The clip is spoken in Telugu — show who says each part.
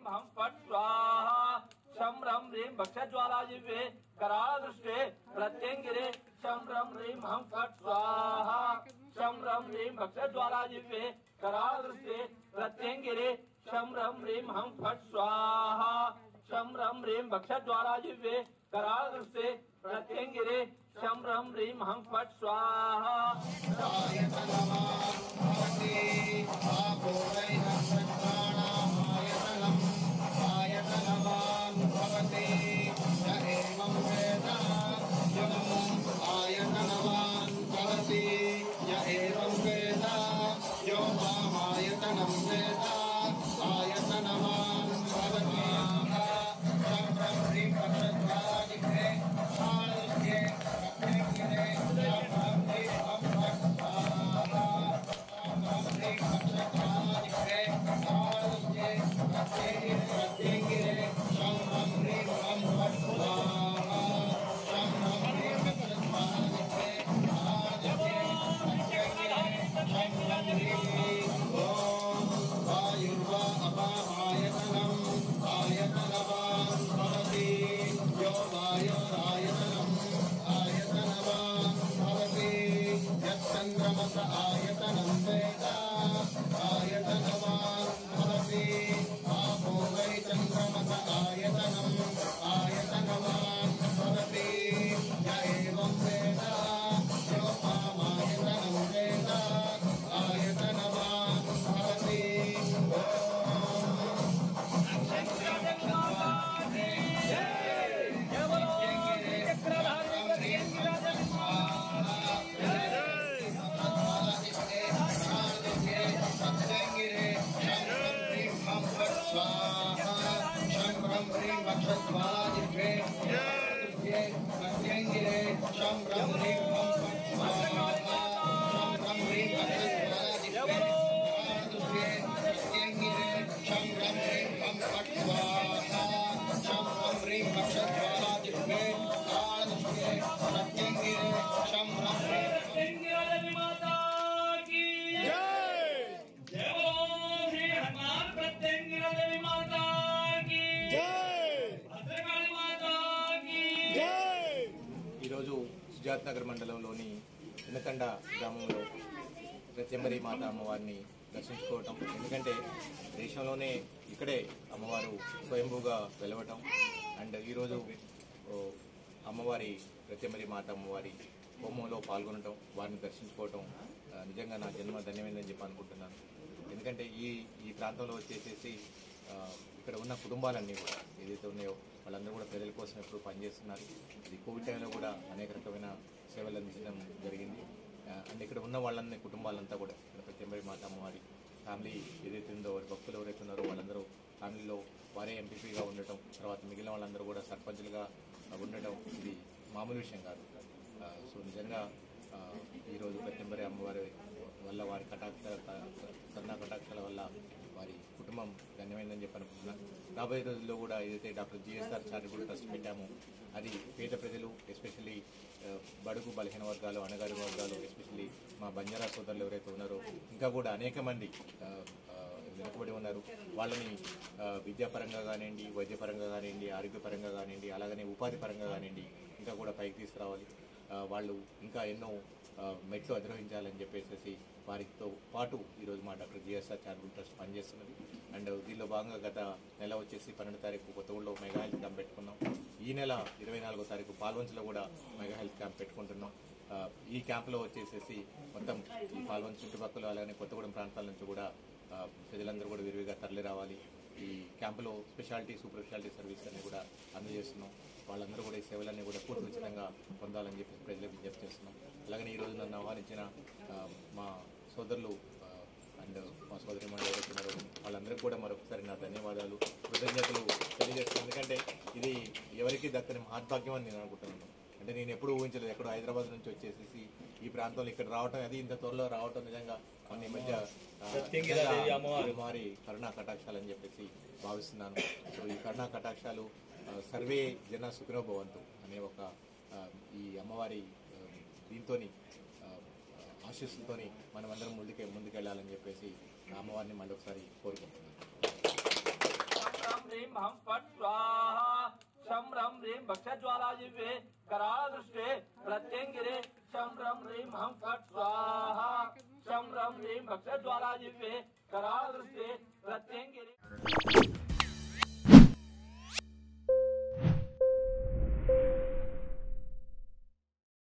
Speaker 1: హ్రీం హం ఫట్ స్వాహ శం రం హ్రీం భక్షజ్వాలా జివ్వే कराळ दृष्टे प्रत्यंगिरे शं रं ह्रीं हं फट् स्वाहा शं रं ह्रीं भक्षज्वाला जिह्वे कराळ दृष्टे प्रत्यंगिरे शं रं ह्रीं हं फट् स्वाहा शं रं ह्रीं भक्षज्वाला जिह्वे कराळ दृष्टे प्रत्यंगिरे शं रं ह्रीं हं फट् स्वाहा
Speaker 2: आयतनवान् भवति य एवं वेद यो मामायतनं वेद आयतनवान् भवति शब्दं ह्रीं पक्षद्वादिग्रे आदित्ये प्रत्यङ्गिरे शब्दं ह्रीं पक्षद्वाहा शब्दं ह्रीं पक्षद्वादिग्रे आदित्ये प्रत्यङ्गिरे प्रत्यङ्गिरे शब्दं ह्रीं पक्षद्वाहा शब्दं ह्रीं पक्षद्वादिग्रे आदित्ये प्रत्यङ्गिरे वायुर्वा अपामायतनम् आयतनवान् भवति यो वायुरायतनम् आयतनवान् भवति यच्चन्द्रमस आयतनं वेद आयतनवान् भवति आपो वै चन्द्रमस आयतनम् आयतनवान् भवति य एवं वेद यो मामायतनं वेद आयतनवान् भवति
Speaker 1: प्रत्यंगिरे माता की जय बोलो श्री हनुमान प्रत्यंगिरा देवी माता की भद्रकाళి माता की
Speaker 3: ఈరోజు సుజాత్ నగర్ మండలంలోని చిన్నతండ గ్రామంలో ప్రత్యంబరి మాత అమ్మవారిని దర్శించుకోవటం ఎందుకంటే దేశంలోనే ఇక్కడే అమ్మవారు స్వయంభూగా వెలవటం అండ్ ఈరోజు ఓ, అమ్మవారి ప్రత్యంబరి మాత అమ్మవారి హోమంలో పాల్గొనటం వారిని దర్శించుకోవటం ఆ, నిజంగా నా జన్మ ధన్యమైందని చెప్పి అనుకుంటున్నాను ఎందుకంటే ఈ ఈ ప్రాంతంలో వచ్చేసేసి ఆ, ఇక్కడ ఉన్న కుటుంబాలన్నీ కూడా ఏదైతే ఉన్నాయో వాళ్ళందరూ కూడా ప్రజల కోసం ఎప్పుడు పనిచేస్తున్నారు ఇది కోవిడ్ టైంలో కూడా అనేక రకమైన సేవలు అందించడం జరిగింది ఆ, అండ్ ఇక్కడ ఉన్న వాళ్ళని కుటుంబాలంతా కూడా ఇక్కడ ప్రత్యంబరి మాత అమ్మవారి ఫ్యామిలీ ఏదైతే ఉందో వారి భక్తులు ఎవరైతే ఉన్నారో వాళ్ళందరూ ఫ్యామిలీలో వారే ఎంపీపీగా ఉండటం తర్వాత మిగిలిన వాళ్ళందరూ కూడా సర్పంచులుగా ఉండటం ఇది మామూలు విషయం కాదు ఆ, సో నిజంగా ఆ, ఈరోజు ప్రత్యంబరి అమ్మవారి వల్ల వారి కటాక్ష కరుణా కటాక్షాల వల్ల వారి కుటుంబం ధన్యమైందని చెప్పి అనుకుంటున్నాను రాబోయే రోజుల్లో కూడా ఏదైతే డాక్టర్ జిఎస్ఆర్ చారిటబుల్ ట్రస్ట్ పెట్టామో అది పేద ప్రజలు ఎస్పెషల్లీ బడుగు బలహీన వర్గాలు అణగారి వర్గాలు ఎస్పెషల్లీ మా బంజారా సోదరులు ఎవరైతే ఉన్నారో ఇంకా కూడా అనేక మంది ఆ, ఆ, వెనుకబడి ఉన్నారు వాళ్ళని ఆ, విద్యాపరంగా కానివ్వండి వైద్యపరంగా కానివ్వండి ఆరోగ్యపరంగా కానివ్వండి అలాగనే ఉపాధి పరంగా కానివ్వండి ఇంకా కూడా పైకి తీసుకురావాలి ఆ, వాళ్ళు ఇంకా ఎన్నో ఆ, మెట్లు అధిరోహించాలని చెప్పేసి వారితో పాటు ఈరోజు మా డాక్టర్ జిఎస్ఆర్ చారిటబుల్ ట్రస్ట్ పనిచేస్తున్నది అండ్ దీనిలో భాగంగా గత నెల వచ్చేసి పన్నెండు తారీఖు కొత్త ఊళ్ళో మెగా హెల్త్ క్యాంప్ పెట్టుకున్నాం ఈ నెల ఇరవై నాలుగో తారీఖు పాల్వంచులో కూడా మెగా హెల్త్ క్యాంప్ పెట్టుకుంటున్నాం ఆ, ఈ క్యాంప్లో వచ్చేసేసి మొత్తం ఈ పాల్వంచ్ చుట్టుపక్కల అలాగే కొత్తగూడెం ప్రాంతాల నుంచి కూడా ఆ, ప్రజలందరూ కూడా విరివిగా తరలి రావాలి ఈ క్యాంపులో స్పెషాలిటీ సూపర్ స్పెషాలిటీ సర్వీస్ అన్ని కూడా అందజేస్తున్నాం వాళ్ళందరూ కూడా ఈ సేవలన్నీ కూడా పూర్తి ఉచితంగా పొందాలని చెప్పి ప్రజలకు విజ్ఞప్తి చేస్తున్నాం అలాగనే ఈ రోజు నన్ను ఆహ్వానించిన ఆ, మా సోదరులు ఆ, అండ్ మా సోదరి ఎవరున్నారు వాళ్ళందరికీ కూడా మరొకసారి నా ధన్యవాదాలు కృతజ్ఞతలు తెలియజేస్తున్నాను ఎందుకంటే ఇది ఎవరికి దక్కని మహద్భాగ్యం అని నేను అనుకుంటున్నాను అంటే నేను ఎప్పుడు ఊహించలేదు ఎక్కడో హైదరాబాద్ నుంచి వచ్చేసేసి ఈ ప్రాంతంలో ఇక్కడ రావటం అది ఇంత త్వరలో రావటం నిజంగా మన ఈ మధ్య ఆ, నిజంగా అమ్మవారి కరుణా కటాక్షాలు అని చెప్పేసి భావిస్తున్నాను సో ఈ కరుణా కటాక్షాలు ఆ, సర్వే జన సుఖినో భవంతు అనే ఒక ఆ, ఈ అమ్మవారి దీంతో ఆశీస్సులతోని మనం అందరం ముందుకే ముందుకెళ్ళాలని చెప్పేసి ఆ అమ్మవారిని మళ్ళీ ఒకసారి కోరుకుంటున్నాను
Speaker 1: శం ह्रीं हं फट् स्वाहा शं रं ह्रीं भक्षज्वालाजिह्वे कराळदृष्टे प्रत्यङ्गिरे शं रं ह्रीं हं फट् स्वाहा शं रं ह्रीं भक्षज्वालाजिह्वे कराळदृष्टे प्रत्यङ्गिरे